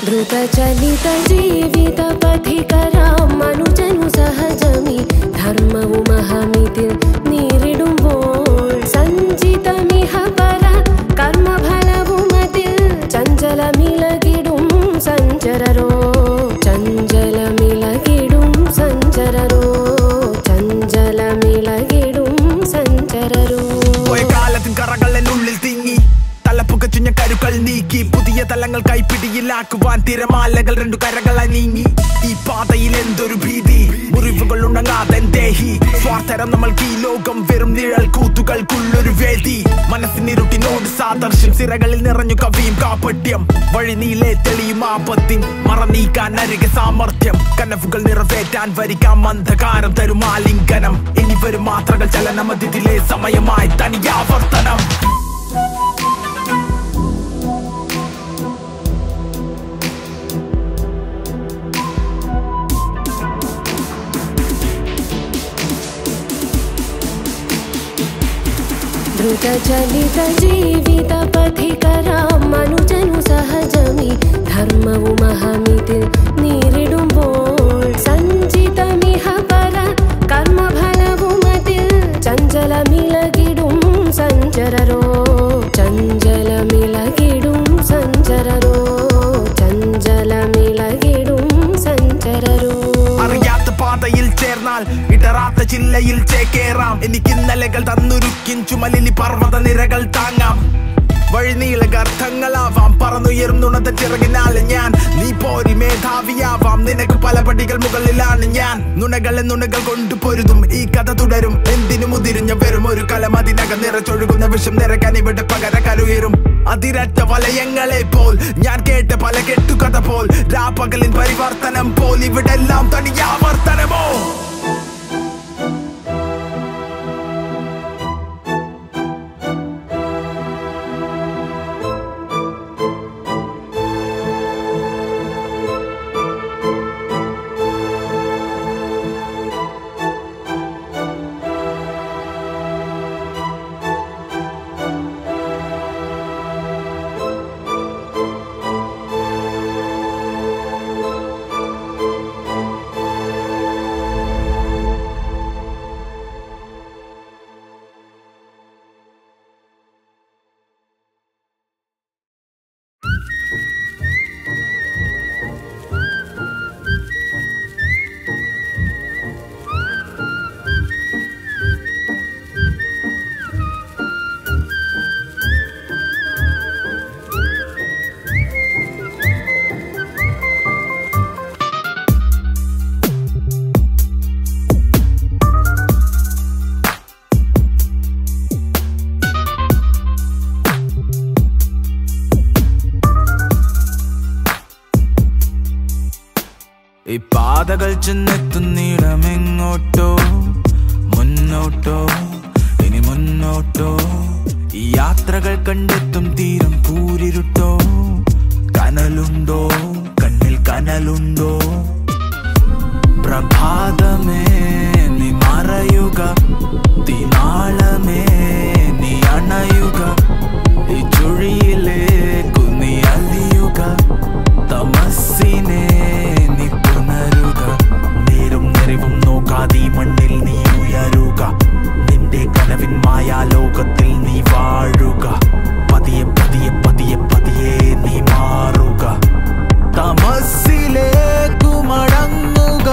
ധൃതചലിത ജീവിത പഥികരാം മനുജനു സഹജമി ധർമ്മവും അഹമിതിൽ നേരിടുമ്പോൾ സഞ്ചിതമിഹ പര കർമ്മഫലവും അതിൽ ചഞ്ചലമിളകിടും സഞ്ചരരോ ചഞ്ചലമിളകിടും സഞ്ചരരോ ചഞ്ചലമിളകിടും സഞ്ചരരോ പോയ കാലത്തിൻ കറകളിനുള്ളിൽ തിങ്ങി തലപ്പുകച്ചുഞ്ഞ കരുക്കൾ നീക്കി പുതിയ തലങ്ങൾ കൈപ്പിടിയിലാക്കുവാൻ തിരമാലകൾ രണ്ടു കരകളായി നീങ്ങി ഈ പാതയിൽ എന്തൊരു ഭീതി മുറിവുകൾ ഉണങ്ങാതെ ദേഹി സ്വാർത്ഥരം നമ്മൾക്ക് ഈ ലോകം വെറും നിഴൽ കൂത്തുകൾക്കുള്ളൊരു വേദി മനസ്സിനിരുട്ടിനോട് സാദർശ്യം സിറകളിൽ നിറഞ്ഞു കവിയും കാപ്പട്യം വഴി നീളെ തെളിയും ആപത്തിൻ മറനീക്കാൻ അരികെ സാമർഥ്യം കനവുകൾ നിറവേറ്റാൻ വരിക്കാം അന്ധകാരം തരും ആലിംഗനം ഇനി വരും മാത്രകൾ ചലനമതിഥിലെ സമയമായി തനിയാവർത്തനം ധൃതചലിത ജീവിത പഥികരാം മനുജനു സഹജമി ധർമ്മവും അഹമിതിൽ നേരിടുമ്പോൾ സഞ്ചിതമിഹ പര കർമ്മഫലവും അതിൽ ചഞ്ചലമിളകിടും സഞ്ചരരോ ചഞ്ചലമിളകിടും സഞ്ചരരോ ചഞ്ചലമിളകിടും സഞ്ചരരോ അറിയാത്ത പാതയിൽ ചേർന്നാൽ ഇടറാത്ത ചില്ലയിൽ ചേക്കേറാം എനിക്ക് ഇന്നലകൾ തന്നുരുക്കിൻ ചുമലിലി പർവ്വത നിരകൾ താങ്ങാം വഴിനീളക അർത്ഥങ്ങളാവാം പറന്നുയർന്നുണത ചിറകിനാൽ ഞാൻ നീ പോരി മേധാവിയാവാം നിനക്ക് പല പടികൾ മുകളിലാണ് ഞാൻ നുണകളെ നുണകൾ കൊണ്ട് പൊരുതും ഈ കഥ തുടരും എന്തിനു മുതിരിഞ്ഞ വെറും ഒരു കലം അതിനകം നിറച്ചൊഴുകുന്ന വിഷം നിറക്കാൻ ഇവിടെ പകര കരുയരും അതിരറ്റ വലയങ്ങളെ പോൽ ഞാൻ കേട്ട പല കെട്ടുകഥ പോൽ രാപ്പകലിൻ പരിവർത്തനം പോൽ ഇവിടെല്ലാം തനിയാവർത്തനമോ ഈ പാതകൾ ചെന്നെത്തുന്നിടമെങ്ങോട്ടോ മുന്നോട്ടോ ഇനി മുന്നോട്ടോ ഈ യാത്രകൾ കണ്ടെത്തും തീരം കൂരിരുട്ടോ കനലുണ്ടോ കണ്ണിൽ കനലുണ്ടോ പ്രഭാതമേ നീ മറയുക തീനാളമേ നീ അണയുക ഈ ചുഴിയിലേക്കു നീ അലിയുക തമസ്സിനെ നീ പുണരുക നേരും നിറവും നോക്കാതെ ഈ മണ്ണിൽ നീ ഉയരുക നിന്റെ കനവിൻ മായാലോകത്തിൽ നീ വാഴുക പതിയെ പതിയെ പതിയെ പതിയെ നീ മാറുക തമസ്സിലേക്കു മടങ്ങുക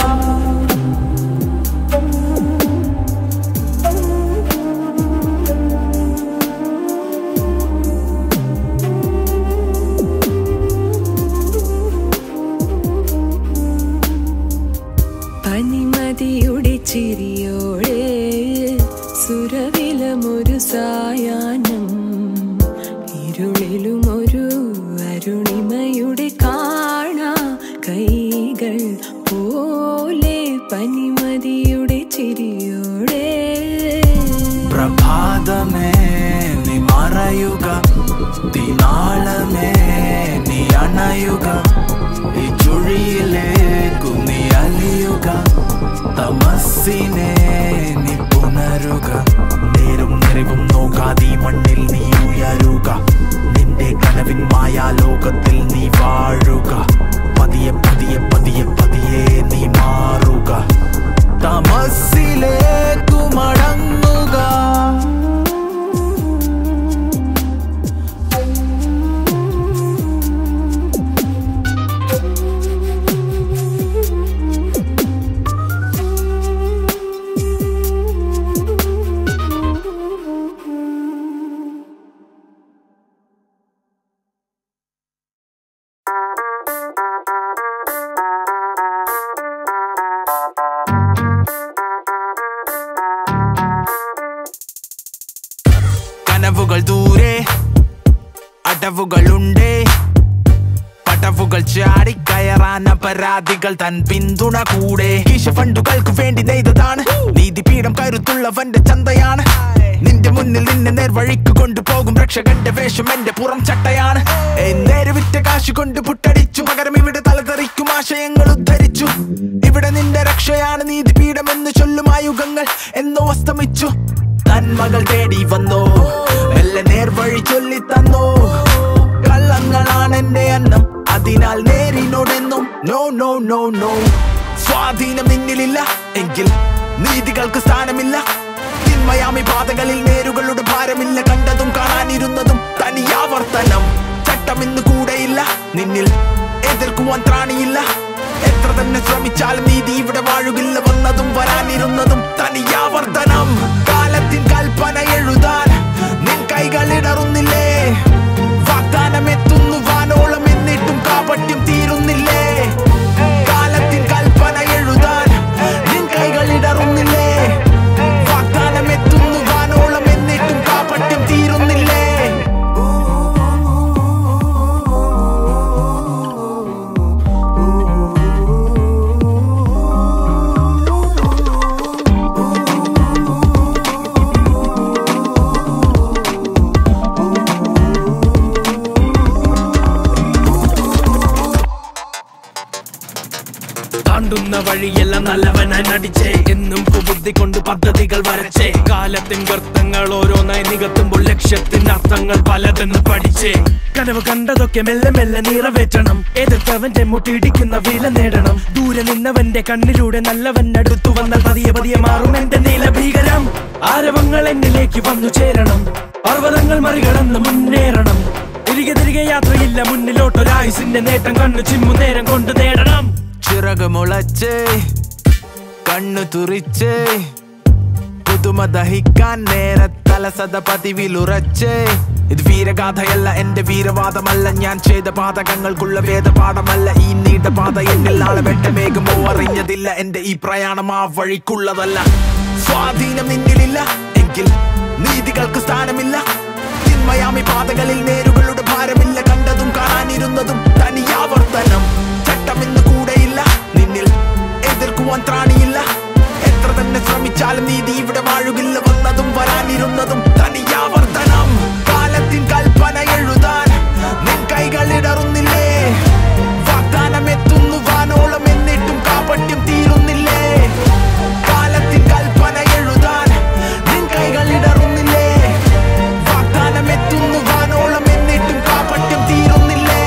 പനിമതിയുടെ ചിരിയോടെ സുരവിലമൊരു സായാഹ്നം ഇരുളിലും ഒരു അരുണിമയുടെ കാണാ കൈകൾ പോലെ പനിമതിയുടെ ചിരിയോടെ പ്രഭാതമേ നീ മറയുക തീനാളമേ നീ അണയുക ഈ ചുഴിയിലേക്കു നീ അലിയുക തമസ്സിനെ നീ പുണരുക നേരും നിറവും നോക്കാതെ ഈ മണ്ണിൽ നീ ഉയരുക നിന്റെ കനവിൻ മായാലോകത്തിൽ നീ വാഴുക കനവുകൾ ദൂരെ അടവുകളുണ്ടേ പടവുകൾ ചാടിക്കയറാൻ അപരാധികൾ തൻ പിന്തുണ കൂടെ ഈശ ഫണ്ടുകൾക്ക് വേണ്ടി നെയ്തതാണ് നീതിപീഠം കരുത്തുള്ളവന്റെ ചന്തയാണ് നിന്റെ മുന്നിൽ നിന്നെ നേർവഴിക്ക് കൊണ്ടുപോകും രക്ഷകന്റെ വേഷം എന്റെ പുറം ചട്ടയാണ് ഏ, നേരെ വിറ്റ കാശ് കൊണ്ട് പുട്ടടിച്ചു പകരം ഇവിടെ തലതെറിക്കും ആശയങ്ങൾ ഉദ്ധരിച്ചു ഇവിടെ നിന്റെ രക്ഷയാണ് നീതിപീഠം എന്ന് ചൊല്ലും ആയുഗങ്ങൾ എന്നോ അസ്തമിച്ചു നന്മകൾ തേടി വന്നോ മെല്ലെ നേർവഴി ചൊല്ലി തന്നോ കള്ളങ്ങളാണ് എന്റെ അന്നം അതിനാൽ നേരിനോടെന്നും നോ നോ നോ നോ സ്വാധീനം നിന്നിലില്ല എങ്കിൽ നീതികൾക്ക് സ്ഥാനമില്ല തിന്മയാമി പാതകളിൽ നേരുകളുടെ ഭാരമില്ല കണ്ടതും കാണാനിരുന്നതും തനിയാവർത്തനം ചട്ടം ഇന്ന് കൂടെയില്ല നിന്നിൽ എതിർക്കുവാൻ ത്രാണിയില്ല എത്ര തന്നെ ശ്രമിച്ചാലും നീതി ഇവിടെ വാഴുകില്ല വന്നതും വരാനിരുന്നതും തനിയാവർത്തനം കാലത്തിൻ കൽപ്പന എഴുതാൻ നിൻ കൈകളിടറുന്നില്ലേ വാഗ്ദാനം എത്തുന്നു വാനോളം എന്നിട്ടും കാപട്യം തീരുന്നില്ലേ കാലത്തിൻ കൽപ്പന എഴുതാൻ നിൻ കൈകളിടറുന്നില്ലേ വാഗ്ദാനം എത്തുന്നു വാനോളം എന്നിട്ടും കാപട്യം തീരുന്നില്ലേ താണ്ടുന്ന വഴിയെല്ലാം നല്ലവനായി നടിച്ചേ എന്നും കുബുദ്ധി കൊണ്ട് പദ്ധതികൾ വരച്ചേ കാലത്തിൻ ഗർത്തങ്ങൾ ഓരോന്നായി നികത്തുമ്പോൾ ലക്ഷ്യത്തിന്റെ അർത്ഥങ്ങൾ പലതെന്ന് പഠിച്ചേ കനവ് കണ്ടതൊക്കെ മെല്ലെ മെല്ലെ നിറവേറ്റണം എതിർത്തവന്റെ മുട്ടിയിടിക്കുന്ന വില നേടണം ദൂരെ നിന്നവന്റെ കണ്ണിലൂടെ നല്ലവൻ അടുത്തു വന്നാൽ പതിയെ പതിയെ മാറും എന്റെ നീലഭീകരം ആരവങ്ങൾ എന്നിലേക്ക് വന്നു ചേരണം പർവ്വതങ്ങൾ മറികടന്ന് മുന്നേറണം തിരികെ തിരികെ യാത്രയില്ല മുന്നിലോട്ടൊരായുസിന്റെ നേട്ടം കണ്ണു ചിമ്മു നേരം കൊണ്ട് നേടണം ചിറക് മുളച്ച് കണ്ണു തുറിച്ച് പുതുമ ദഹിക്കാൻ നേരത്തലസത പതിവിലുറച്ച് ഇത് വീരഗാഥയല്ല എന്റെ വീരവാദമല്ല ഞാൻ ചെയ്ത പാതകങ്ങൾക്കുള്ള വേദപാഠമല്ല ഈ നീണ്ട പാത എന്നിൽ നാളെ വെട്ടമേഘമോ അറിഞ്ഞതില്ല എന്റെ ഈ പ്രയാണം ആ വഴിക്കുള്ളതല്ല സ്വാധീനം നിന്നിലില്ല എങ്കിൽ നീതികൾക്ക് സ്ഥാനമില്ല തിന്മയാമി പാതകളിൽ നേരുകളുടെ ഭാരമില്ല കണ്ടതും കാണാനിരുന്നതും തനിയാവർത്തനം ചട്ടം ഇന്ന് കൂടെയില്ല നിന്നിൽ എതിർക്കുവാൻ ത്രാണിയില്ല എത്ര തന്നെ ശ്രമിച്ചാലും നീതി ഇവിടെ വാഴുകില്ല വന്നതും വരാനിരുന്നതും തനിയാവർത്തനം കാലത്തിൻ കൽപ്പന എഴുതാൻ നിൻ കൈകളിടറുന്നില്ലേ വാഗ്ദാനം എത്തുന്നു വാനോളം എന്നിട്ടും കാപട്യം തീരുന്നില്ലേ കാലത്തിൻ കൽപ്പന എഴുതാൻ നിൻ കൈകളിടറുന്നില്ലേ വാഗ്ദാനം എത്തുന്നു വാനോളം എന്നിട്ടും കാപട്യം തീരുന്നില്ലേ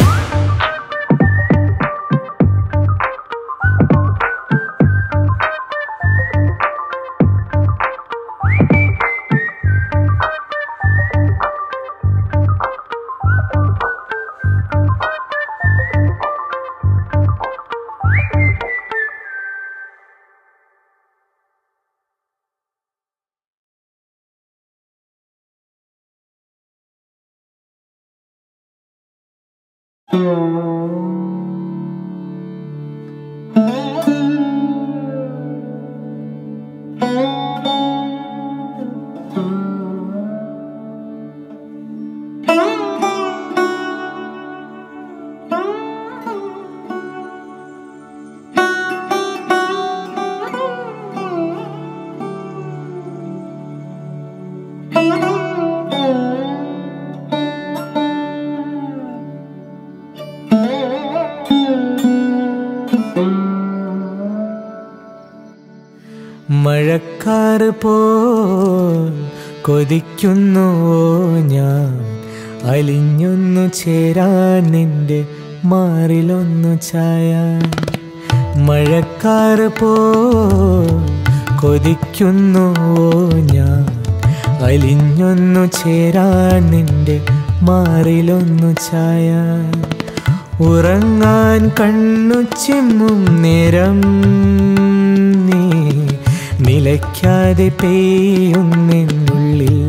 മഴക്കാറ് പോൽ കൊതിക്കുന്നു ഞാൻ അലിഞ്ഞൊന്നു ചേരാൻ നിന്റെ മാറിലൊന്നു ചായാൻ മഴക്കാറ് പോൽ കൊതിക്കുന്നു ഞാൻ അലിഞ്ഞൊന്നു ചേരാൻ നിന്റെ മാറിലൊന്നു ചായാൻ ഉറങ്ങാൻ കണ്ണു ചിമ്മും നേരം നീ നിലയ്ക്കാതെ പെയ്യുന്നെന്നുള്ളിൽ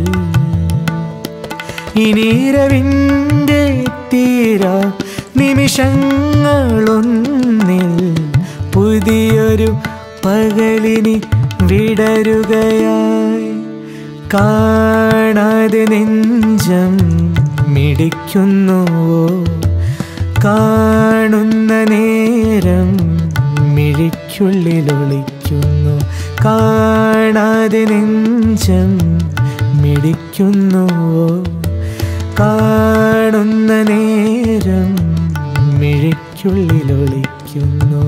ഇനീരവിൻ്റെ തീരാ നിമിഷങ്ങളൊന്നിൽ പുതിയൊരു പകലിനി വിടരുകയായി കാണാൻ കാണാതെ നെഞ്ചം മിടിക്കുന്നുവോ കാണുന്ന നേരം മിഴിക്കുള്ളിലൊളിക്കുന്നു കാണാതെ നെഞ്ചം മിടിക്കുന്നുവോ കാണുന്ന നേരം മിഴിക്കുള്ളിലൊളിക്കുന്നു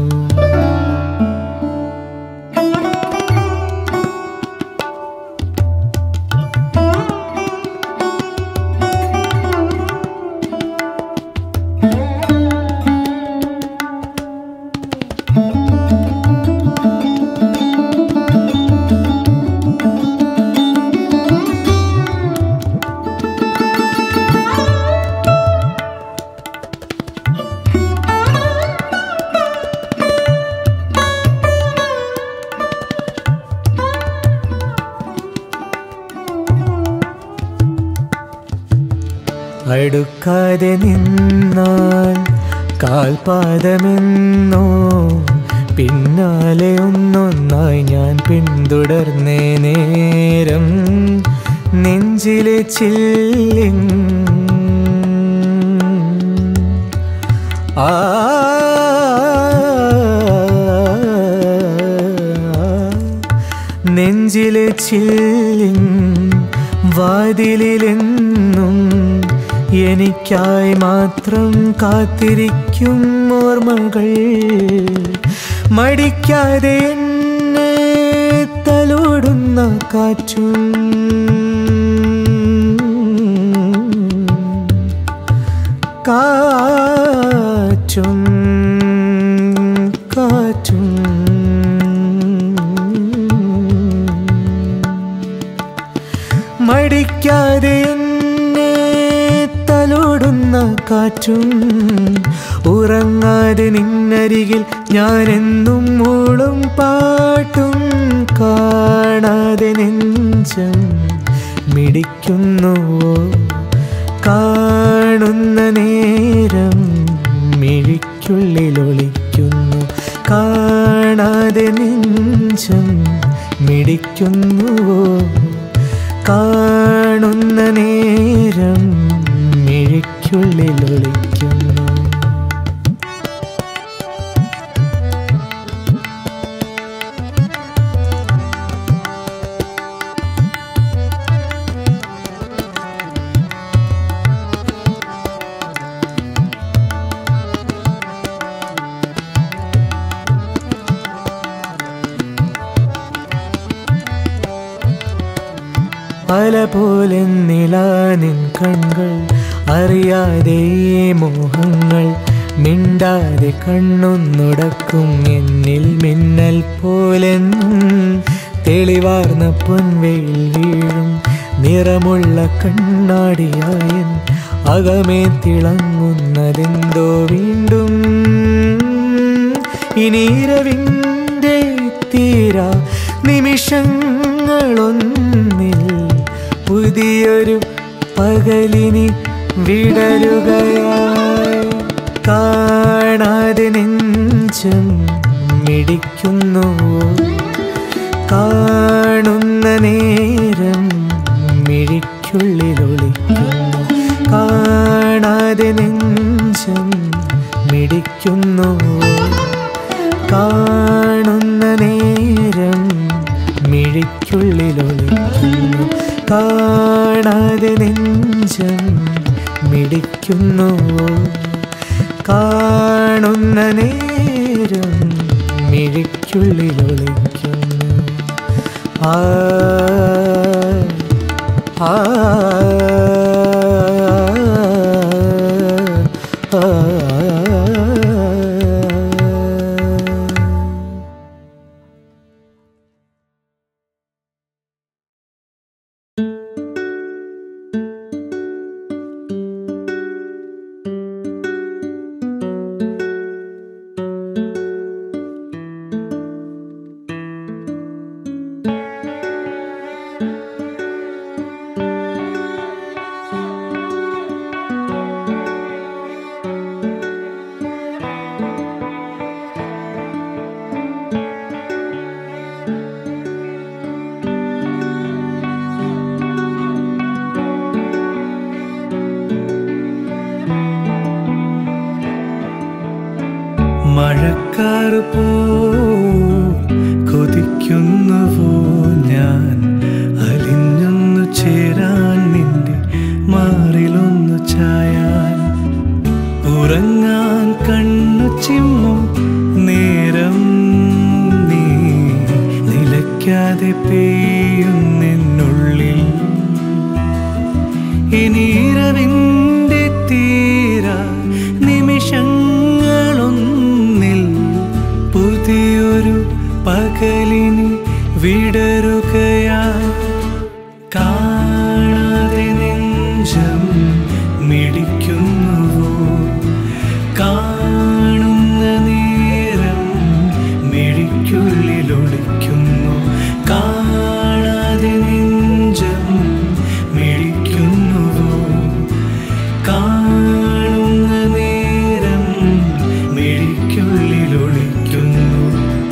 അടുക്കാതെ നിന്നാൽ കാൽപാദമെന്നോ പിന്നാലെ ഒന്നൊന്നായി ഞാൻ പിന്തുടർന്നേ നേരം നെഞ്ചിലെ ചില്ലിൻ ആ നെഞ്ചിലെ ചില്ലിൻ വാതിലിലെന്നും എനിക്കായി മാത്രം കാത്തിരിക്കും ഓർമ്മകൾ മടിക്കാതെ എന്നെ തലോടുന്ന കാറ്റും കാറ്റും കാറ്റും മടിക്കാതെ എന്നെ തലോടുന്ന കാറ്റും ഉറങ്ങാതെ നിന്നരികിൽ ഞാനെന്നും മൂളും പാട്ടും കാണാതെ നെഞ്ചം മിടിക്കുന്നുവോ കാണുന്ന നേരം മിഴിക്കുള്ളിലൊളിക്കുന്നു കാണാതെ നെഞ്ചം മിടിക്കുന്നുവോ കാണുന്ന നേരം മിഴിക്കുള്ളിലൊളിക്കുന്നു അല പോലെ നിലാനിൻ കൺകൾ അറിയാതെ ഈ മോഹങ്ങൾ മിണ്ടാതെ കണ്ണൊന്നുടക്കും എന്നിൽ മിന്നൽ പോലെന്നും തെളിവാർന്ന പൊൻവെയിൽ വീഴും നിറമുള്ള കണ്ണാടിയായൻ അകമേ തിളങ്ങുന്നതെന്തോ വീണ്ടും ഇനീരവിൻ്റെ തീരാ നിമിഷങ്ങളൊന്നിൽ പുതിയൊരു പകലിനി വിടരുകയായി കാണാതെ നെഞ്ചം മിടിക്കുന്നു കാണുന്ന നേരം മിഴിക്കുള്ളിലൊളിക്കുന്നു കാണാതെ നെഞ്ചം മിടിക്കുന്നു കാണുന്ന നേരം മിഴിക്കുള്ളിലൊളിക്കുന്നു കാണാതെ നെഞ്ചം മിടിക്കുന്നു കാണുന്ന നേരം മിഴിക്കുള്ളിലൊളിക്കുന്നു ആ ആ ആ മഴക്കാറ് പോ കൊതിക്കുന്നുവോ ഞാൻ അലിഞ്ഞൊന്നു ചേരാൻ നിന്റെ മാറിലൊന്നു ചായാൻ ഉറങ്ങാൻ കണ്ണു ചിമ്മും നേരം നീ നിലയ്ക്കാതെ പെയ്യുന്നെന്നുള്ളിൽ ഇനിരവിൻ്റെ തീര നിമിഷങ്ങളൊന്നിൽ പുതിയൊരു പകലിനി വിടരുകയായി കാണാതെ നെഞ്ചം മിടിക്കുന്നുവോ കാണുന്ന നേരം മിഴിക്കുള്ളിലൊളിക്കുന്നു കാണാതെ നെഞ്ചം മിഴിക്കുന്നുവോ കാണുന്ന നേരം മിഴിക്കുള്ളിലൊളിക്കുന്നു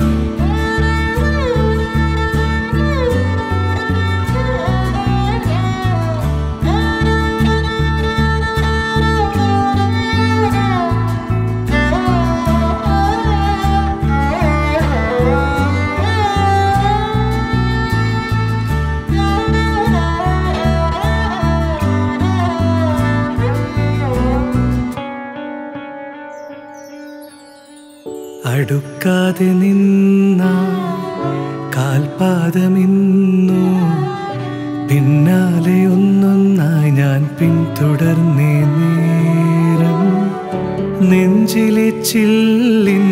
അടുക്കാതെ നിന്ന കാൽപാദമിന്നു പിന്നാലെ ഒന്നൊന്നായി ഞാൻ പിന്തുടർന്നേ നേരം നെഞ്ചിലെ ചില്ലിൻ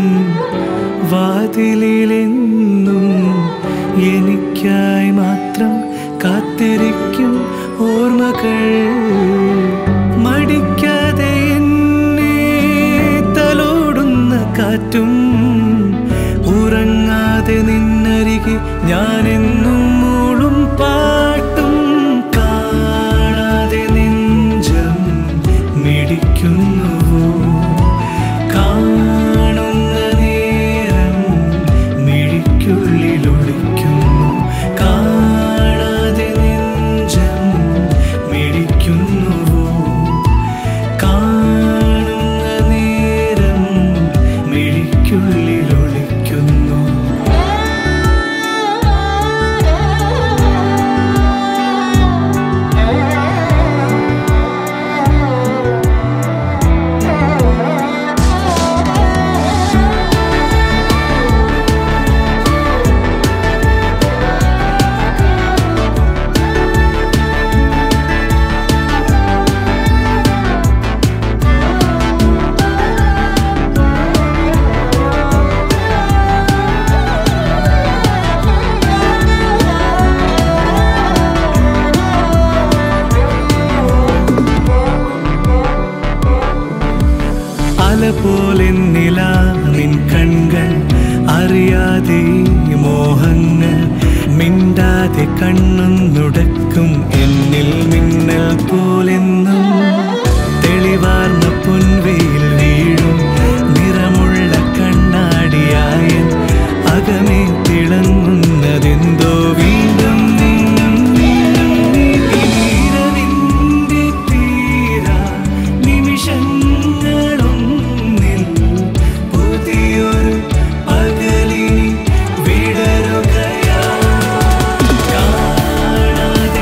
വാതിലിലെന്നും എനിക്കായി മാത്രം കാത്തിരിക്കും ഓർമ്മകൾ മടിക്കാതെ എന്നെ തലോടുന്ന കാറ്റും ഉറങ്ങാതെ നിന്നരികെ ഞാനെന്നും മൂളും പാട്ടും കാണാതെ നെഞ്ചം മിടിക്കുന്നുവോ കാണുന്ന നേരം മിഴിക്കുള്ളിലൊളിക്കുന്നു കാണാതെ നെഞ്ചം മിടിക്കുന്നുവോ കാണുന്ന നേരം മിഴിക്കുള്ളിലൊളിക്കുന്നു അല പോലെ നില നിൻ കൺകൾ അറിയാതെ ഈ മോഹങ്ങൾ മിണ്ടാതെ കണ്ണും നുടക്കും എന്നിൽ മിന്നൽ പോലെന്നും തെളിവാർന്ന പൊൻവെയിൽ വീഴും നിറമുള്ള കണ്ണാടിയായ അകമേ തിളങ്ങുന്നതെന്തോ വീണ്ടും നിന്നും നിന്നും നീരവിന്റെ തീരാ നിമിഷങ്ങളൊന്നിൽ പുതിയൊരു പകലിനി വിടരുകയാ കാണാതെ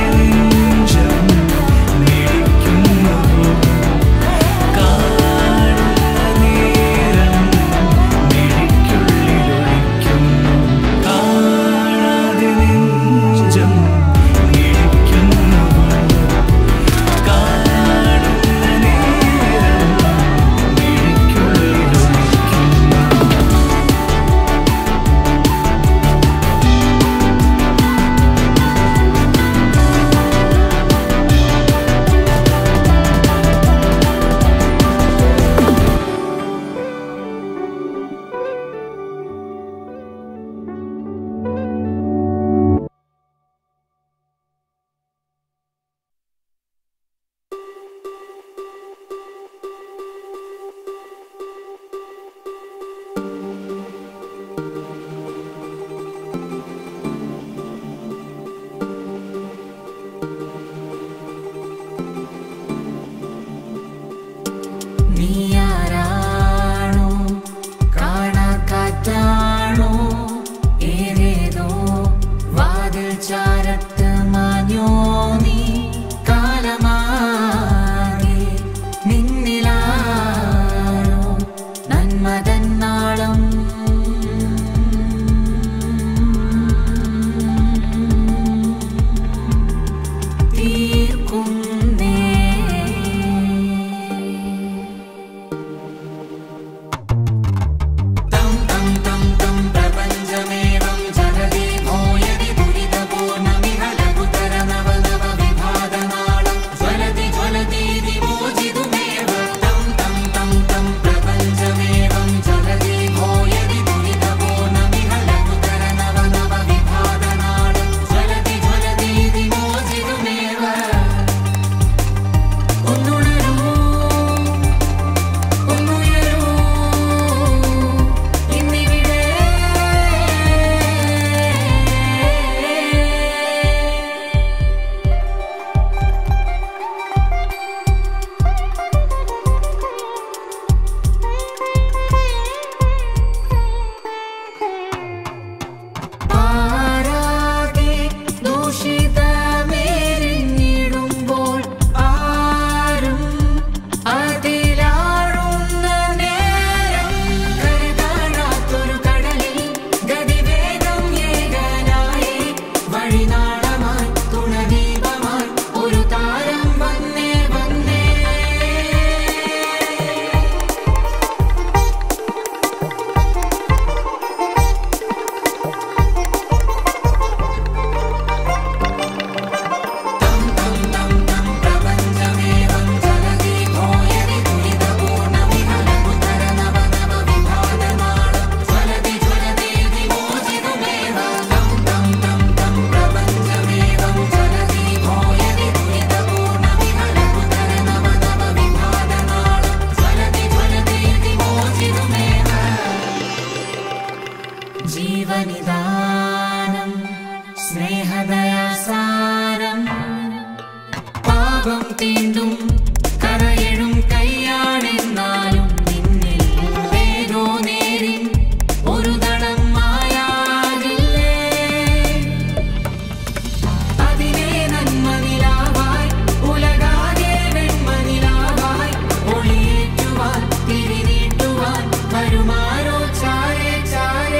തീണ്ടും കരയഴും കയ്യാണെന്നാലും നിന്നിൽ ഏതോ നേരിൻ ഒരു തടം മായാകില്ലേ അതിനെ നന്മനിലാവായി ഉലകാകെ വെണ്മനിലാവായി ഒളിയേറ്റുവാൻ തിരിനീട്ടുവാൻ വരുമാരോ ചാരേ ചാരേ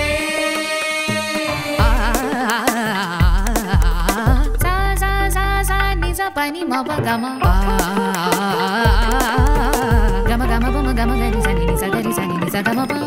sa sa sa sa ni sa pa ni ma pa ga ma pa ga ma ga ma pa ma ga ma ga ni sa ni ni sa ga ni sa ni ni sa ga ma pa